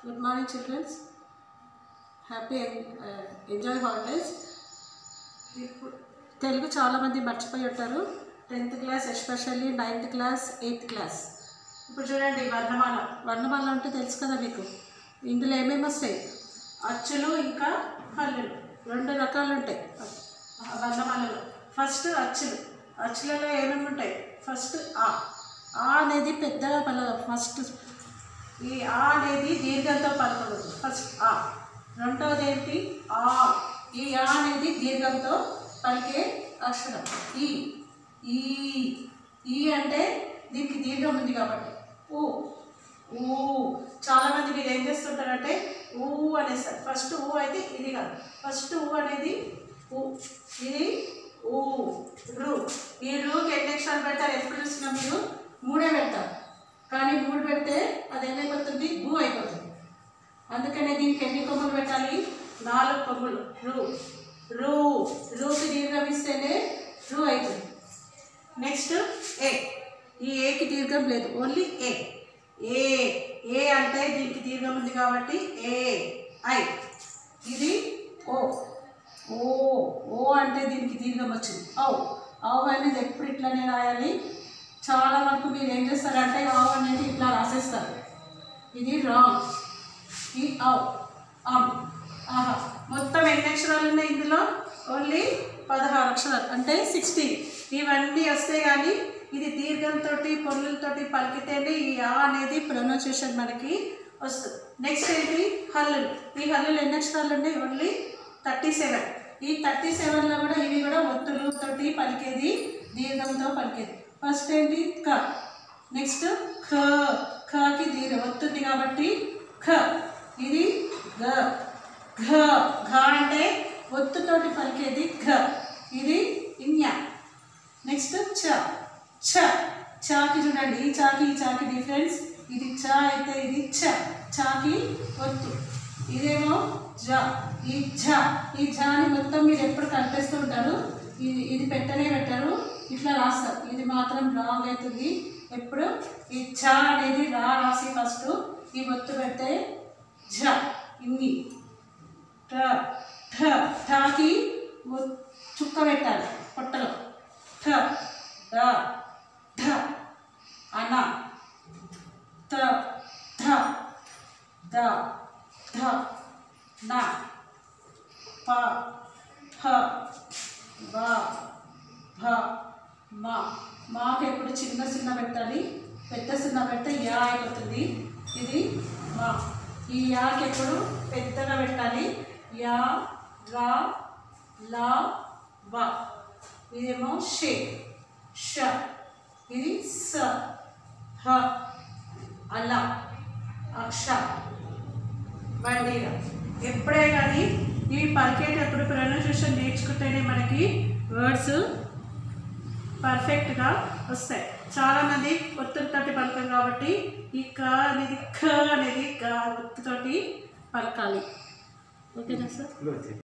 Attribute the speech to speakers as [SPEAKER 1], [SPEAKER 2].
[SPEAKER 1] good morning childrens happy enjoy holidays ఇప్పుడు తెలుగు చాలామంది మర్చిపోయి ఉంటారు tenth class especially ninth class eighth class ఇప్పుడు చూడండి వర్ణమాల వర్ణమాల అంటే తెలుసు కదా మీకు ఇందులో ఏమేమి వస్తాయి అచ్చులు ఇంకా హల్లులు రెండు రకాలు ఉంటాయి ఆ వర్ణమాలలో ఫస్ట్ అచ్చులు అచ్చులలో ఏమేమి ఉంటాయి ఫస్ట్ ఆ ఆ అనేది పెద్దగా పల ఫస్ట్ ఈ ఆ అనేది దీర్ఘంతో పలకూడదు ఫస్ట్ ఆ రెండవది ఏంటి ఆ ఈ ఆ అనేది దీర్ఘంతో పలికే అక్షరం ఈ ఈ ఈ అంటే దీనికి దీర్ఘం ఉంది కాబట్టి ఊ ఊ చాలా మంది మీరు ఏం చేస్తుంటారంటే ఊ అనేస్తారు ఫస్ట్ ఊ అయితే ఇది కాదు ఫస్ట్ ఊ అనేది ఊ ఇది ఊ రు ఈ రూకి ఎన్ని అక్షరాలు పెడతారు ఎప్పుడు చూసినా మీరు మూడే పెడతారు కానీ మూడు పెడితే అది ఏమైపోతుంది భూ అయిపోతుంది అందుకనే దీనికి ఎన్ని కొమ్ములు పెట్టాలి నాలుగు కొమ్ములు రు రు రూకి దీర్ఘం ఇస్తేనే రు అవుతుంది నెక్స్ట్ ఏ ఈ ఏకి దీర్ఘం లేదు ఓన్లీ ఏ ఏ ఏ అంటే దీనికి దీర్ఘం ఉంది కాబట్టి ఏ ఐ ఇది ఓ ఓ ఓ అంటే దీనికి దీర్ఘం వచ్చింది ఔ ఔ అనేది ఎప్పుడు ఇట్లానే రాయాలి చాలా వరకు మీరు ఏం చేస్తారంటే ఔ అనేది ఇట్లా రాసేస్తారు ఇది రాంగ్ ఈ ఔ అమ్ ఆహా మొత్తం ఎన్ని అక్షరాలు ఉన్నాయి ఇందులో ఓన్లీ పదహారు అక్షరాలు అంటే సిక్స్టీన్ ఇవన్నీ వస్తే కానీ ఇది దీర్ఘంతో పొల్లులతోటి పలికితేనే ఈ ఆ అనేది ప్రొనౌన్సియేషన్ మనకి వస్తుంది నెక్స్ట్ ఏంటి హల్లులు ఈ హల్లులు ఎన్ని అక్షరాలు ఉన్నాయి ఓన్లీ థర్టీ సెవెన్ ఈ థర్టీ సెవెన్లో కూడా ఇవి కూడా ఒత్తులుతోటి పలికేది దీర్ఘంతో పలికేది ఫస్ట్ ఏంటి క నెక్స్ట్ ఖ ఖకి దీర్ఘం వస్తుంది కాబట్టి ఖ ఇది గ ఘ ఘ అంటే ఒత్తుతోటి పలికేది ఘ ఇది ఇన్య నెక్స్ట్ చ ఛ చాకి చూడండి ఈ చాకి ఈ చాకి డిఫరెన్స్ ఇది చ అయితే ఇది ఛ చాకి ఒత్తు ఇదేమో జ ఈ ఝ ఈ ఝని మొత్తం మీరు ఎప్పుడు కలిపేస్తూ ఉంటారు ఇది ఇది పెట్టనే పెట్టరు ఇట్లా రాస్తారు ఇది మాత్రం రాంగ్ అవుతుంది ఎప్పుడు ఈ ఛ అనేది రా రాసి ఫస్ట్ ఈ ఒత్తు పెడితే ఝ ఇన్ని ఠ ఠ ఠకి ఒ- చుక్క పెట్టాలి పొట్టలో ఠ డ ఢ అన త ధ ద ధ న ప ఫ బ భ మ మాకు ఎప్పుడు చిన్న చిన్న పెట్టాలి పెద్ద చిన్న పెడితే యా అయిపోతుంది ఇది మా ఈ యాకి ఎప్పుడు పెద్దగా పెట్టాలి యా రా లా వ ఇదేమో షే ష ఇది స హ అలా అక్ష బండిగా ఎప్పుడే కానీ ఈ పలికేటప్పుడు ప్రొనౌన్సియేషన్ నేర్చుకుంటేనే మనకి వర్డ్స్ పర్ఫెక్ట్గా వస్తాయి చాలామంది ఒత్తులతోటి పలకం కాబట్టి ఈ క అనేది ఖ అనేది గా ఒత్తుతోటి పలకాలి ఓకేనా సార్